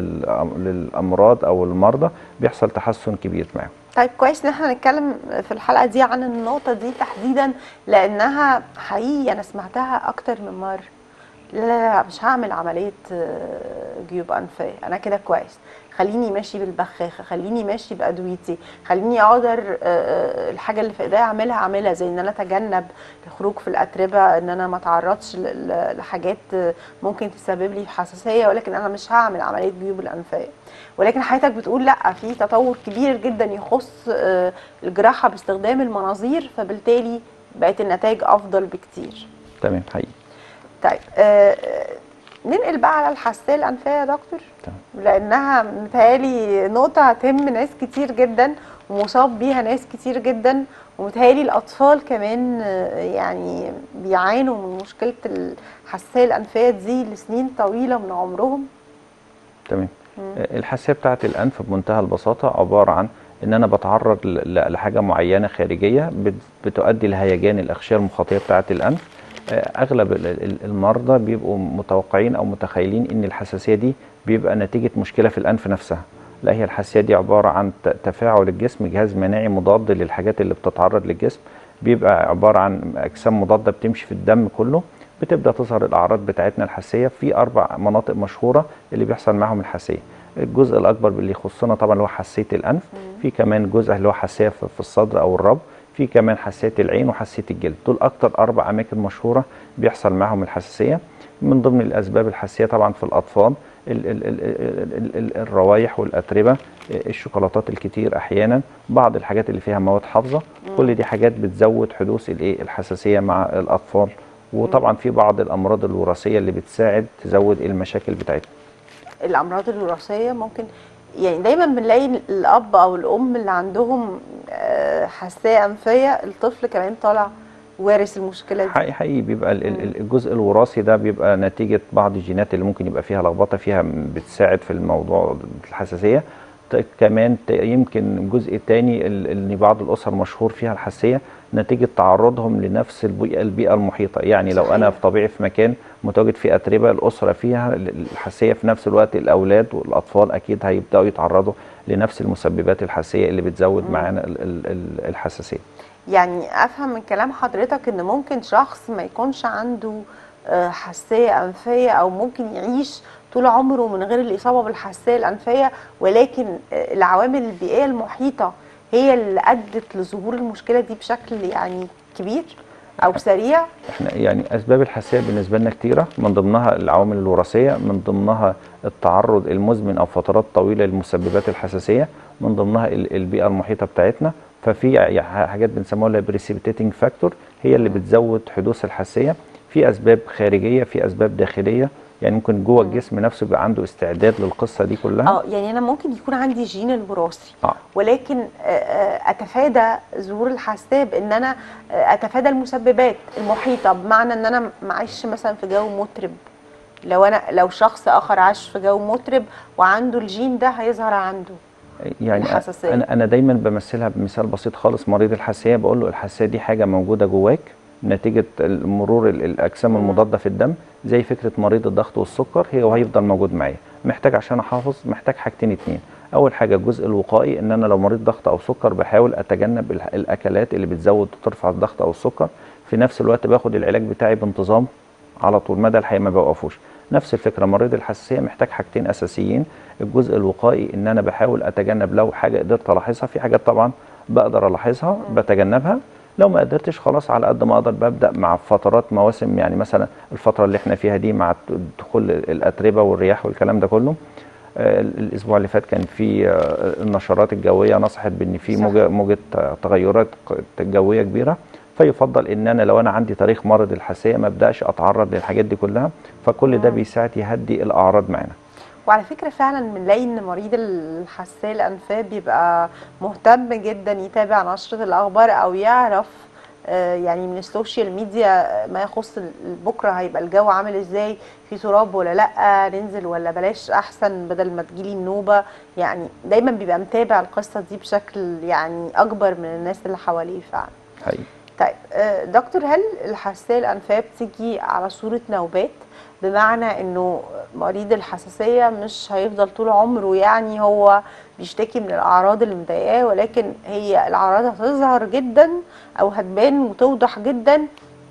للامراض او المرضى بيحصل تحسن كبير معاهم طيب كويس ان احنا نتكلم في الحلقه دي عن النقطه دي تحديدا لانها حقيقي انا سمعتها اكتر من مره لا لا لا مش هعمل عمليه آه، جيوب انفيه انا كده كويس خليني ماشي بالبخاخه خليني ماشي بادويتي خليني اقدر آه، آه، الحاجه اللي في ايديا اعملها اعملها زي ان انا اتجنب الخروج في الاتربه ان انا ما اتعرضش ل- ل- لحاجات آه، ممكن تسبب لي حساسيه ولكن انا مش هعمل عمليه جيوب الانفيه ولكن حضرتك بتقول لا في تطور كبير جدا يخص آه، الجراحه باستخدام المناظير فبالتالي بقت النتائج افضل بكتير تمام حقيقي طيب آه، آه، ننقل بقى على الحساسيه الانفيه يا دكتور تمام. لانها متهيألي نقطه هتهم ناس كتير جدا ومصاب بيها ناس كتير جدا ومتهيألي الاطفال كمان آه، يعني بيعانوا من مشكله الحساسيه الانفيه دي لسنين طويله من عمرهم تمام الحساسيه بتاعه الانف بمنتهى البساطه عباره عن ان انا بتعرض ل- ل- لحاجه معينه خارجيه بت- بتؤدي لهيجان الاغشيه المخاطيه بتاعه الانف آه، اغلب ال- ال- المرضى بيبقوا متوقعين او متخيلين ان الحساسيه دي بيبقى نتيجه مشكله في الانف نفسها لا هي الحساسيه دي عباره عن ت- تفاعل الجسم جهاز مناعي مضاد للحاجات اللي بتتعرض للجسم بيبقى عباره عن اجسام مضاده بتمشي في الدم كله بتبدا تظهر الاعراض بتاعتنا الحساسيه في اربع مناطق مشهوره اللي بيحصل معاهم الحساسيه الجزء الاكبر اللي يخصنا طبعا اللي هو حساسيه الانف في كمان جزء اللي هو حساسيه في في الصدر او الرب في كمان حساسيه العين وحساسيه الجلد دول اكتر اربع اماكن مشهوره بيحصل معاهم الحساسيه من ضمن الاسباب الحساسيه طبعا في الاطفال ال ال ال ال ال الروايح والاتربه الشوكولاتات الكتير احيانا بعض الحاجات اللي فيها مواد حافظه كل دي حاجات بتزود حدوث الايه الحساسيه مع الاطفال وطبعا في بعض الامراض الوراثيه اللي بتساعد تزود المشاكل بتاعتنا الامراض الوراثيه ممكن يعني دايما بنلاقي الاب او الام اللي عندهم آه، حساسيه انفيه الطفل كمان طالع وارث المشكله دي حقيقي حقيقي بيبقى ال- ال- الجزء الوراثي ده بيبقى نتيجة بعض الجينات اللي ممكن يبقى فيها لخبطة فيها م- بتساعد في الموضوع الحساسية ت- كمان ت- يمكن الجزء الثاني ان بعض الاسر مشهور فيها الحساسيه نتيجه تعرضهم لنفس البيئه البيئه المحيطه يعني لو انا صحيح. في طبيعي في مكان متواجد فيه اتربه الاسره فيها الحساسيه في نفس الوقت الاولاد والاطفال اكيد هيبداوا يتعرضوا لنفس المسببات الحساسيه اللي بتزود معانا ال- ال- ال- الحساسيه يعني افهم من كلام حضرتك ان ممكن شخص ما يكونش عنده آه، حساسيه انفيه او ممكن يعيش طول عمره من غير الاصابه بالحساسيه الانفيه ولكن آه، العوامل البيئيه المحيطه هي اللي ادت لظهور المشكله دي بشكل يعني كبير او سريع احنا يعني اسباب الحساسيه بالنسبه لنا كتيره من ضمنها العوامل الوراثيه من ضمنها التعرض المزمن او فترات طويله لمسببات الحساسيه من ضمنها ال- البيئه المحيطه بتاعتنا ففي ع- حاجات بنسموها بريسيبيتيتنج فاكتور هي اللي بتزود حدوث الحساسيه في اسباب خارجيه في اسباب داخليه يعني ممكن جوه الجسم نفسه يبقى عنده استعداد للقصه دي كلها اه يعني انا ممكن يكون عندي جين الوراثي اه ولكن آه، آه، اتفادى ظهور الحساسيه بان انا آه، اتفادى المسببات المحيطه بمعنى ان انا معيش مثلا في جو مطرب لو انا لو شخص اخر عاش في جو مطرب وعنده الجين ده هيظهر عنده يعني الحساسية. انا انا دايما بمثلها بمثال بسيط خالص مريض الحساسيه بقول له الحساسيه دي حاجه موجوده جواك نتيجه مرور ال- الاجسام المضاده في الدم زي فكره مريض الضغط والسكر هي وهيفضل موجود معايا محتاج عشان احافظ محتاج حاجتين اتنين اول حاجه الجزء الوقائي ان انا لو مريض ضغط او سكر بحاول اتجنب ال- الاكلات اللي بتزود وترفع الضغط او السكر في نفس الوقت باخد العلاج بتاعي بانتظام على طول مدى الحياه ما بوقفوش نفس الفكره مريض الحساسيه محتاج حاجتين اساسيين الجزء الوقائي ان انا بحاول اتجنب لو حاجه قدرت الاحظها في حاجات طبعا بقدر الاحظها بتجنبها لو ما قدرتش خلاص على قد ما اقدر ببدا مع فترات مواسم يعني مثلا الفتره اللي احنا فيها دي مع دخول الاتربه والرياح والكلام ده كله آه، الاسبوع اللي فات كان في آه، النشرات الجويه نصحت بان في صح. موجه موجه تغيرات جويه كبيره فيفضل ان انا لو انا عندي تاريخ مرض الحساسيه ما ابداش اتعرض للحاجات دي كلها فكل ده بيساعد يهدي الاعراض معانا وعلى فكره فعلا بنلاقي ان مريض الحساسيه الانفيه بيبقى مهتم جدا يتابع نشره الاخبار او يعرف آه، يعني من السوشيال ميديا ما يخص ال- بكره هيبقى الجو عامل ازاي في تراب ولا لا ننزل ولا بلاش احسن بدل ما تجيلي النوبه يعني دايما بيبقى متابع القصه دي بشكل يعني اكبر من الناس اللي حواليه فعلا حقيقي طيب آه، دكتور هل الحساسيه الانفيه بتيجي على صوره نوبات بمعنى انه مريض الحساسيه مش هيفضل طول عمره يعني هو بيشتكي من الاعراض اللي مضايقاه ولكن هي الاعراض هتظهر جدا او هتبان وتوضح جدا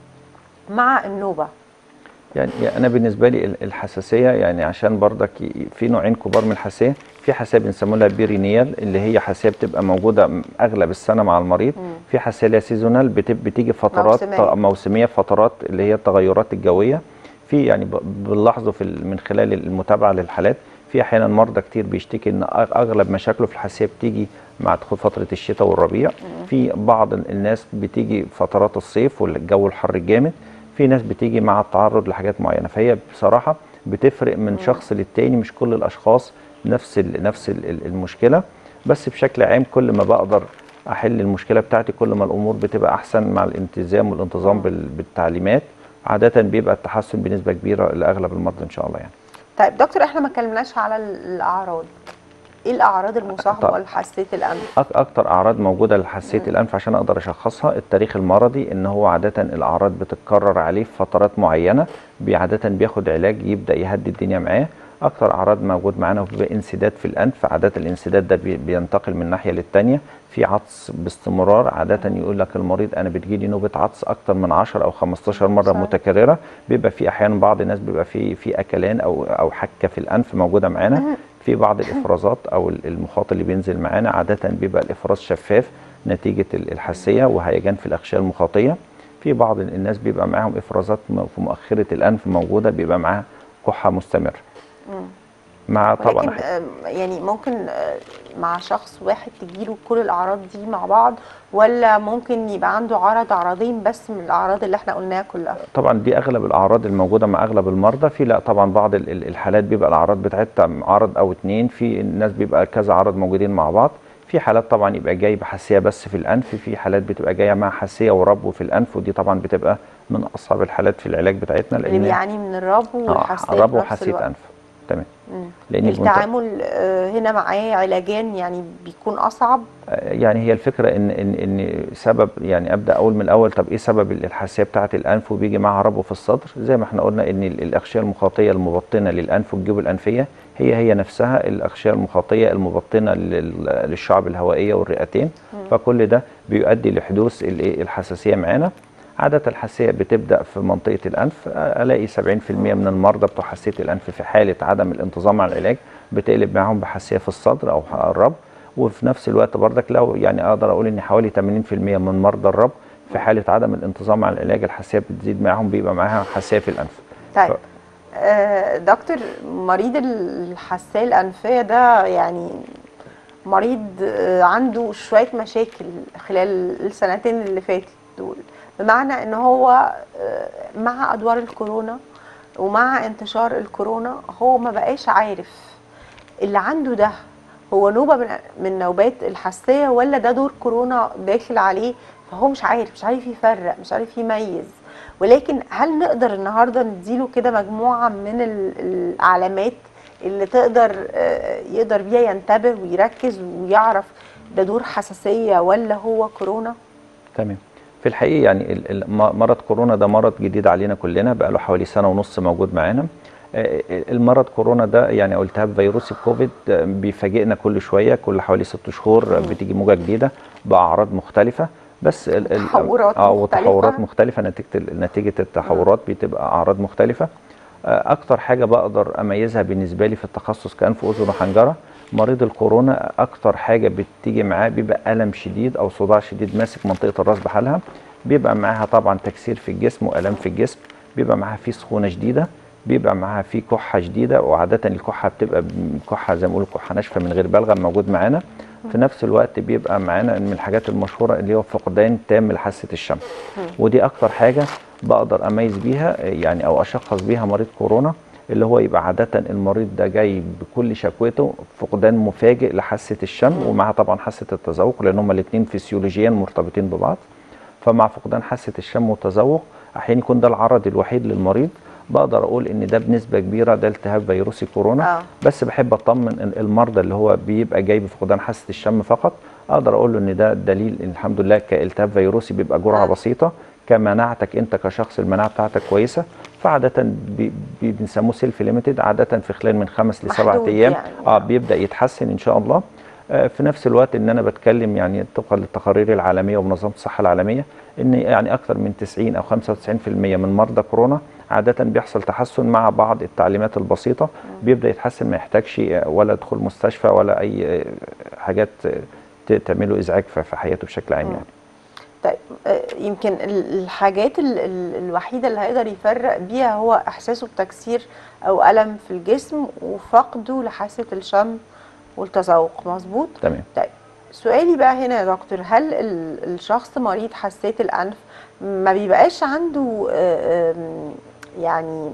مع النوبه يعني انا بالنسبه لي ال- الحساسيه يعني عشان برضك ي- في نوعين كبار من الحساسيه في حساسيه بنسموها لها بيرينيال اللي هي حساسيه بتبقى موجوده م- اغلب السنه مع المريض في حساسيه اللي هي سيزونال بت- بتيجي فترات موسمية. موسميه فترات اللي هي التغيرات الجويه في يعني ب- بنلاحظه في ال- من خلال المتابعه للحالات في احيانا مرضى كتير بيشتكي ان أغ- اغلب مشاكله في الحساسيه بتيجي مع دخول فتره الشتاء والربيع في بعض ال- الناس بتيجي فترات الصيف والجو الحر الجامد في ناس بتيجي مع التعرض لحاجات معينه فهي بصراحه بتفرق من شخص للتاني مش كل الاشخاص نفس ال نفس ال ال- المشكله بس بشكل عام كل ما بقدر احل المشكله بتاعتي كل ما الامور بتبقى احسن مع الالتزام والانتظام بال- بالتعليمات عاده بيبقى التحسن بنسبه كبيره لاغلب المرضى ان شاء الله يعني طيب دكتور احنا ما اتكلمناش على ال- الاعراض ايه الاعراض المصاحبه طب. لحساسيه الانف أك- اكتر اعراض موجوده لحساسيه الانف عشان اقدر اشخصها التاريخ المرضي ان هو عاده الاعراض بتتكرر عليه في فترات معينه بي- عاده بياخد علاج يبدا يهدي الدنيا معاه اكتر اعراض موجود معانا وبيبقى انسداد في الانف عاده الانسداد ده بي- بينتقل من ناحيه للتانيه في عطس باستمرار عاده يقول لك المريض انا بتجيلي نوبه عطس اكتر من 10 او 15 مره صحيح. متكرره بيبقى في احيانا بعض الناس بيبقى في في اكلان او او حكه في الانف موجوده معانا في بعض الافرازات او ال- المخاط اللي بينزل معانا عاده بيبقى الافراز شفاف نتيجه ال- الحساسيه وهيجان في الاغشيه المخاطيه في بعض الناس بيبقى معاهم افرازات م- في مؤخره الانف موجوده بيبقى معاها كحه مستمره مع طبعا ولكن أحيانا- آم، يعني ممكن آه، مع شخص واحد تجيله كل الاعراض دي مع بعض ولا ممكن يبقى عنده عرض عرضين بس من الاعراض اللي احنا قلناها كلها طبعا دي اغلب الاعراض الموجوده مع اغلب المرضى في لا طبعا بعض ال- ال- الحالات بيبقى الاعراض بتاعتها عرض او اتنين في الناس بيبقى كذا عرض موجودين مع بعض في حالات طبعا يبقى جاي بحساسيه بس في الانف في حالات بتبقى جايه مع حساسيه وربو في الانف ودي طبعا بتبقى من اصعب الحالات في العلاج بتاعتنا اللي لان بيعاني من الربو والحساسيه ربو في نفس وحساسيه الوقت. انف تمام مم. لان المنت- التعامل آه، هنا معاه علاجيا يعني بيكون اصعب يعني هي الفكره ان ان ان سبب يعني ابدا اقول من الاول طب ايه سبب الحساسيه بتاعه الانف وبيجي معاها ربو في الصدر زي ما احنا قلنا ان ال- الاغشيه المخاطيه المبطنه للانف والجيوب الانفيه هي هي نفسها الاغشيه المخاطيه المبطنه لل- للشعب الهوائيه والرئتين فكل ده بيؤدي لحدوث الايه الحساسيه معانا عادة الحساسية بتبدأ في منطقة الأنف ألاقي 70% من المرضى بتوع حساسية الأنف في حالة عدم الانتظام على العلاج بتقلب معاهم بحساسية في الصدر أو الرب وفي نفس الوقت بردك لو يعني اقدر اقول ان حوالي 80% من مرضى الرب في حاله عدم الانتظام على العلاج الحساسيه بتزيد معاهم بيبقى معاها حساسيه في الانف طيب ف- آه، دكتور مريض الحساسيه الانفيه ده يعني مريض آه، عنده شويه مشاكل خلال السنتين اللي فاتت دول بمعنى ان هو آه، مع ادوار الكورونا ومع انتشار الكورونا هو ما بقاش عارف اللي عنده ده هو نوبه من من نوبات الحساسيه ولا ده دور كورونا داخل عليه فهو مش عارف مش عارف يفرق مش عارف يميز ولكن هل نقدر النهارده نديله كده مجموعه من ال- العلامات اللي تقدر آه، يقدر بيها ينتبه ويركز ويعرف ده دور حساسيه ولا هو كورونا؟ تمام في الحقيقه يعني ال- ال- م- مرض كورونا ده مرض جديد علينا كلنا بقى له حوالي سنه ونص موجود معانا آه، المرض كورونا ده يعني التهاب فيروسي كوفيد آه، بيفاجئنا كل شويه كل حوالي ست شهور آه، بتيجي موجه جديده باعراض مختلفه بس ال- ال- تحورات اه مختلفة. وتحورات مختلفه نتيجه ال- نتيجه التحورات بتبقى اعراض مختلفه آه، اكتر حاجه بقدر اميزها بالنسبه لي في التخصص كانف واذن وحنجره مريض الكورونا اكتر حاجه بتيجي معاه بيبقى الم شديد او صداع شديد ماسك منطقه الراس بحالها بيبقى معاها طبعا تكسير في الجسم والام في الجسم بيبقى معاها في سخونه شديده بيبقى معاها في كحه شديده وعاده الكحه بتبقى ب- كحه زي ما بيقولوا كحه ناشفه من غير بلغم موجود معانا في نفس الوقت بيبقى معانا من الحاجات المشهوره اللي هو فقدان تام لحاسه الشم ودي اكتر حاجه بقدر اميز بيها يعني او اشخص بيها مريض كورونا اللي هو يبقى عادة المريض ده جاي بكل شكوته فقدان مفاجئ لحاسة الشم ومعها طبعا حاسة التذوق لأن هما الاتنين فسيولوجيا مرتبطين ببعض فمع فقدان حاسه الشم والتذوق احيانا يكون ده العرض الوحيد للمريض بقدر اقول ان ده بنسبه كبيره ده التهاب فيروسي كورونا آه. بس بحب اطمن إن المرضى اللي هو بيبقى جاي بفقدان حاسه الشم فقط اقدر اقول له ان ده دليل إن الحمد لله كالتهاب فيروسي بيبقى جرعه آه. بسيطه كمناعتك انت كشخص المناعه بتاعتك كويسه فعاده بي- بي- بنسموه سيلف ليميتد عاده في خلال من خمس لسبعة محدود ايام يعني. اه بيبدا يتحسن ان شاء الله آه، في نفس الوقت ان انا بتكلم يعني طبقا للتقارير العالميه ومنظمه الصحه العالميه ان يعني اكثر من 90 او 95% من مرضى كورونا عاده بيحصل تحسن مع بعض التعليمات البسيطه بيبدا يتحسن ما يحتاجش آه، ولا دخول مستشفى ولا اي آه، حاجات آه، ت- تعمله ازعاج في في حياته بشكل عام يعني طيب آه، يمكن ال- الحاجات ال- ال- الوحيدة اللي هيقدر يفرق بيها هو إحساسه بتكسير أو ألم في الجسم وفقده لحاسة الشم والتذوق مظبوط؟ تمام طيب سؤالي بقى هنا يا دكتور هل ال- الشخص مريض حساسية الأنف ما بيبقاش عنده آه، آم، يعني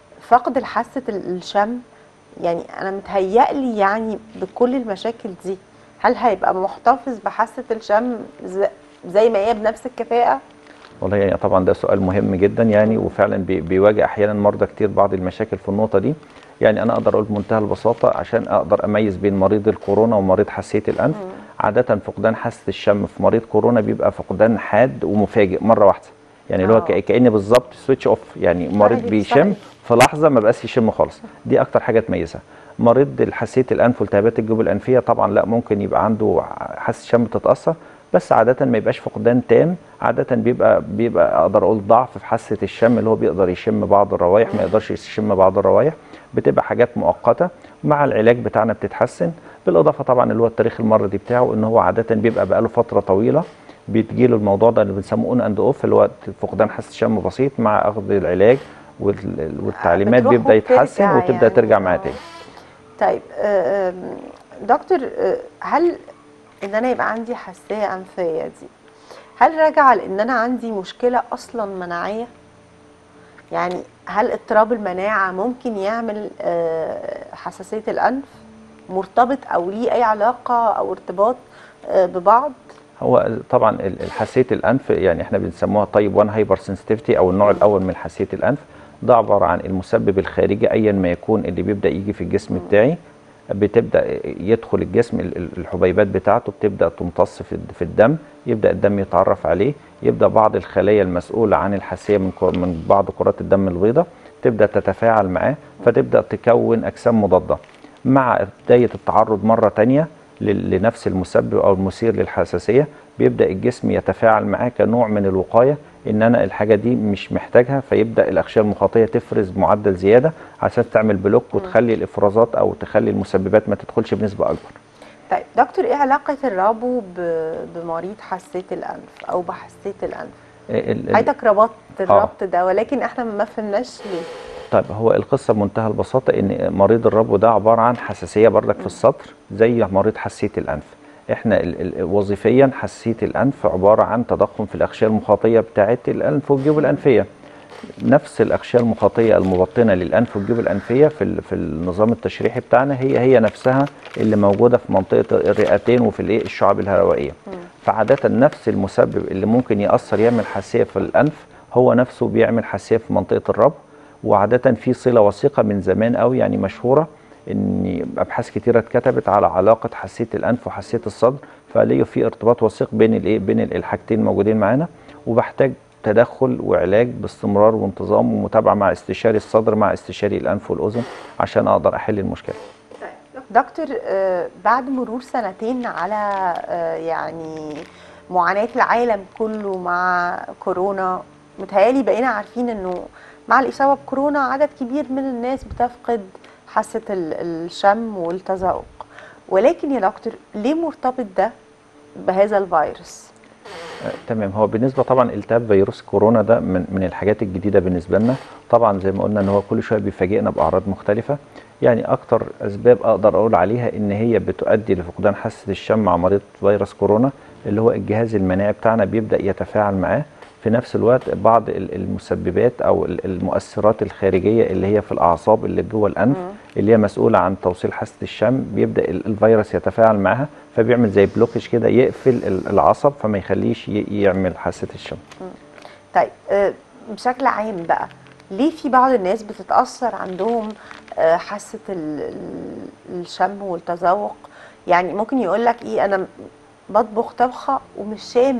فقد حاسة ال- الشم يعني أنا متهيألي يعني بكل المشاكل دي هل هيبقى محتفظ بحاسة الشم ز- زي ما هي بنفس الكفاءة؟ والله يعني طبعا ده سؤال مهم جدا يعني وفعلا بي- بيواجه احيانا مرضى كتير بعض المشاكل في النقطه دي يعني انا اقدر اقول بمنتهى البساطه عشان اقدر اميز بين مريض الكورونا ومريض حساسيه الانف عاده فقدان حاسه الشم في مريض كورونا بيبقى فقدان حاد ومفاجئ مره واحده يعني اللي هو آه. ك- كاني بالظبط سويتش اوف يعني مريض صحيح، بيشم صحيح. في لحظه ما بقاش يشم خالص دي اكتر حاجه تميزها مريض حساسيه الانف والتهابات الجيوب الانفيه طبعا لا ممكن يبقى عنده حاسه الشم تتاثر بس عاده ما يبقاش فقدان تام عاده بيبقى بيبقى اقدر اقول ضعف في حاسه الشم اللي هو بيقدر يشم بعض الروائح ما يقدرش يشم بعض الروائح بتبقى حاجات مؤقته مع العلاج بتاعنا بتتحسن بالاضافه طبعا اللي هو التاريخ المرضي بتاعه ان هو عاده بيبقى بقاله فتره طويله بتجيله الموضوع ده اللي بنسموه اون اند اوف اللي هو فقدان حاسه شم بسيط مع اخذ العلاج وال- والتعليمات بتروح بيبدا يتحسن وبترجع وتبدا يعني. ترجع معاه آه. تاني طيب آه، آم، دكتور آه، هل ان انا يبقى عندي حساسيه انفيه دي هل راجعه لان انا عندي مشكله اصلا مناعيه يعني هل اضطراب المناعه ممكن يعمل آه، حساسيه الانف مرتبط او ليه اي علاقه او ارتباط آه، ببعض هو طبعا ال- الحساسيه الانف يعني احنا بنسموها طيب 1 هايبر سنسيتيفيتي او النوع الاول من حساسيه الانف ده عباره عن المسبب الخارجي ايا ما يكون اللي بيبدا يجي في الجسم بتاعي بتبدا يدخل الجسم ال- ال- الحبيبات بتاعته بتبدا تمتص في الد- في الدم يبدا الدم يتعرف عليه يبدا بعض الخلايا المسؤوله عن الحساسيه من كر- من بعض كرات الدم البيضاء تبدا تتفاعل معاه فتبدا تكون اجسام مضاده مع بدايه التعرض مره تانية لل- لنفس المسبب او المثير للحساسيه بيبدا الجسم يتفاعل معاه كنوع من الوقايه ان انا الحاجه دي مش محتاجها فيبدا الاغشيه المخاطيه تفرز معدل زياده عشان تعمل بلوك وتخلي الافرازات او تخلي المسببات ما تدخلش بنسبه اكبر طيب دكتور ايه علاقه الربو ب- بمريض حساسيه الانف او بحساسيه الانف ال- ال- حضرتك ربطت الربط ده ولكن احنا ما فهمناش ليه طيب هو القصه بمنتهى البساطه ان مريض الربو ده عباره عن حساسيه بردك في الصدر زي مريض حساسيه الانف احنا ال- ال- وظيفيا حساسيه الانف عباره عن تضخم في الاغشيه المخاطيه بتاعه الانف والجيوب الانفيه نفس الاغشيه المخاطيه المبطنه للانف والجيوب الانفيه في ال- في النظام التشريحي بتاعنا هي هي نفسها اللي موجوده في منطقه الرئتين وفي الايه الشعب الهوائيه فعاده نفس المسبب اللي ممكن ياثر يعمل حساسيه في الانف هو نفسه بيعمل حساسيه في منطقه الربو وعاده في صله وثيقه من زمان قوي يعني مشهوره ان ابحاث كتيره اتكتبت على علاقه حساسيه الانف وحساسيه الصدر فليه في ارتباط وثيق بين الايه بين الحاجتين موجودين معانا وبحتاج تدخل وعلاج باستمرار وانتظام ومتابعه مع استشاري الصدر مع استشاري الانف والاذن عشان اقدر احل المشكله دكتور آه، بعد مرور سنتين على آه، يعني معاناة العالم كله مع كورونا متهيألي بقينا عارفين انه مع الإصابة بكورونا عدد كبير من الناس بتفقد حاسة ال- الشم والتذوق ولكن يا دكتور ليه مرتبط ده بهذا الفيروس؟ آه، تمام هو بالنسبه طبعا التهاب فيروس كورونا ده من من الحاجات الجديده بالنسبه لنا طبعا زي ما قلنا ان هو كل شويه بيفاجئنا باعراض مختلفه يعني اكتر اسباب اقدر اقول عليها ان هي بتؤدي لفقدان حاسه الشم مع مريض فيروس كورونا اللي هو الجهاز المناعي بتاعنا بيبدا يتفاعل معاه في نفس الوقت بعض ال- المسببات او ال- المؤثرات الخارجيه اللي هي في الاعصاب اللي جوه الانف اللي هي مسؤوله عن توصيل حاسه الشم بيبدا ال- الفيروس يتفاعل معاها فبيعمل زي بلوكج كده يقفل ال- العصب فما يخليش ي- يعمل حاسه الشم طيب آه، بشكل عام بقى ليه في بعض الناس بتتأثر عندهم آه، حاسة ال- ال- الشم والتذوق يعني ممكن يقول لك ايه انا بطبخ طبخة ومش شامم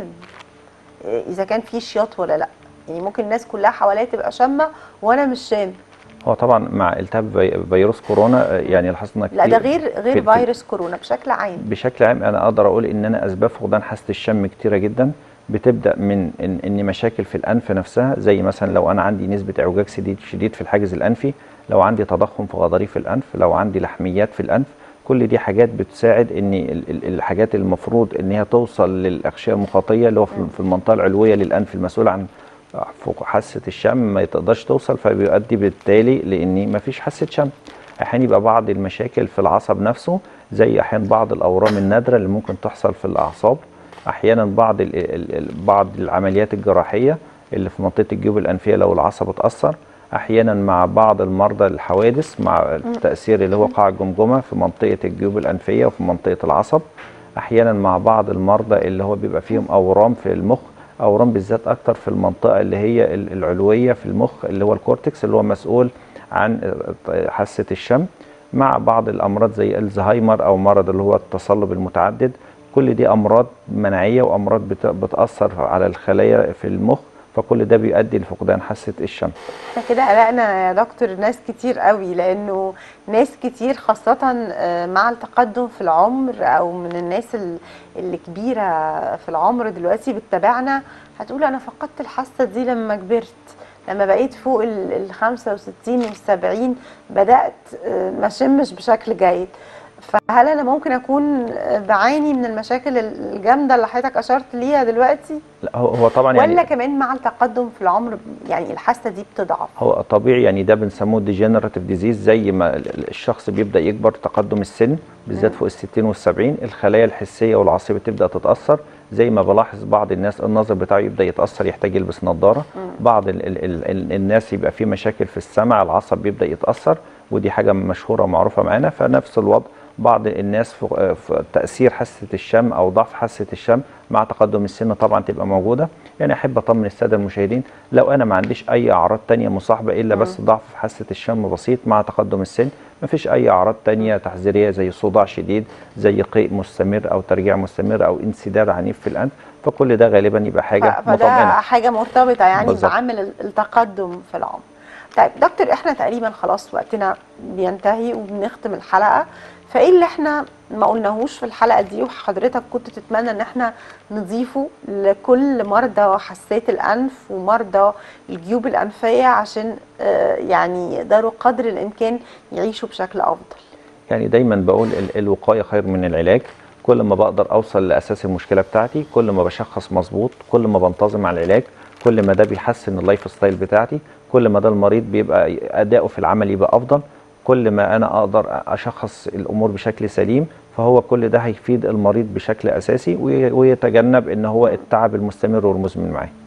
آه، اذا كان في شياط ولا لا يعني ممكن الناس كلها حواليا تبقى شامة وانا مش شامم هو طبعا مع التهاب في- فيروس كورونا آه، يعني لاحظنا لا ده كتير غير في- غير في- فيروس كورونا بشكل عام بشكل عام انا اقدر اقول ان انا اسباب فقدان حاسه الشم كتيره جدا بتبدا من ان, إن مشاكل في الانف نفسها زي مثلا لو انا عندي نسبه اعوجاج شديد شديد في الحاجز الانفي لو عندي تضخم في غضاريف الانف لو عندي لحميات في الانف كل دي حاجات بتساعد ان ال- ال- الحاجات المفروض ان هي توصل للاغشيه المخاطيه اللي هو في في المنطقه العلويه للانف المسؤوله عن فوق حاسه الشم ما تقدرش توصل فبيؤدي بالتالي لان ما فيش حاسه شم احيانا يبقى بعض المشاكل في العصب نفسه زي احيانا بعض الاورام النادره اللي ممكن تحصل في الاعصاب احيانا بعض ال ال ال بعض العمليات الجراحيه اللي في منطقه الجيوب الانفيه لو العصب اتاثر احيانا مع بعض المرضى الحوادث مع التاثير اللي هو قاع الجمجمه في منطقه الجيوب الانفيه وفي منطقه العصب احيانا مع بعض المرضى اللي هو بيبقى فيهم اورام في المخ اورام بالذات اكتر في المنطقه اللي هي ال- العلويه في المخ اللي هو الكورتكس اللي هو مسؤول عن حاسه الشم مع بعض الامراض زي الزهايمر او مرض اللي هو التصلب المتعدد كل دي امراض مناعيه وامراض بت- بتاثر على الخلايا في المخ فكل ده بيؤدي لفقدان حاسه الشم احنا كده قلقنا يا دكتور ناس كتير قوي لانه ناس كتير خاصة آه، مع التقدم في العمر او من الناس ال- اللي كبيرة في العمر دلوقتي بتتابعنا هتقول انا فقدت الحاسة دي لما كبرت لما بقيت فوق ال ال 65 وال 70 بدأت آه، ما اشمش بشكل جيد فهل انا ممكن اكون آه، بعاني من المشاكل الجامدة اللي حضرتك اشرت ليها دلوقتي لا هو هو طبعا يعني ولا كمان مع التقدم في العمر يعني الحاسة دي بتضعف هو طبيعي يعني ده بنسموه ديجنراتيف ديزيز زي ما ال- ال- الشخص بيبدا يكبر تقدم السن بالذات فوق ال 60 وال 70 الخلايا الحسيه والعصبيه تبدا تتاثر زي ما بلاحظ بعض الناس النظر بتاعه يبدا يتاثر يحتاج يلبس نظاره بعض ال ال ال ال الناس يبقى في مشاكل في السمع العصب بيبدا يتاثر ودي حاجه مشهوره ومعروفه معانا فنفس الوضع بعض الناس في في تاثير حاسه الشم او ضعف حاسه الشم مع تقدم السن طبعا تبقى موجوده يعني احب اطمن الساده المشاهدين لو انا ما عنديش اي اعراض تانية مصاحبه الا بس ضعف في حاسه الشم بسيط مع تقدم السن ما فيش اي اعراض تانية تحذيريه زي صداع شديد زي قيء مستمر او ترجيع مستمر او انسداد عنيف في الانف فكل ده غالبا يبقى حاجه ف- فده مطمئنه حاجه مرتبطه يعني بالظبط. بعامل ال- التقدم في العمر طيب دكتور احنا تقريبا خلاص وقتنا بينتهي وبنختم الحلقه فايه اللي احنا ما قلناهوش في الحلقه دي وحضرتك كنت تتمنى ان احنا نضيفه لكل مرضى حساسيه الانف ومرضى الجيوب الانفيه عشان آه، يعني يقدروا قدر الامكان يعيشوا بشكل افضل يعني دايما بقول ال- الوقايه خير من العلاج كل ما بقدر اوصل لاساس المشكله بتاعتي كل ما بشخص مظبوط كل ما بنتظم على العلاج كل ما ده بيحسن اللايف ستايل بتاعتي كل ما ده المريض بيبقى اداؤه في العمل يبقى افضل كل ما انا اقدر اشخص الامور بشكل سليم فهو كل ده هيفيد المريض بشكل اساسي وي- ويتجنب ان هو التعب المستمر والمزمن معاه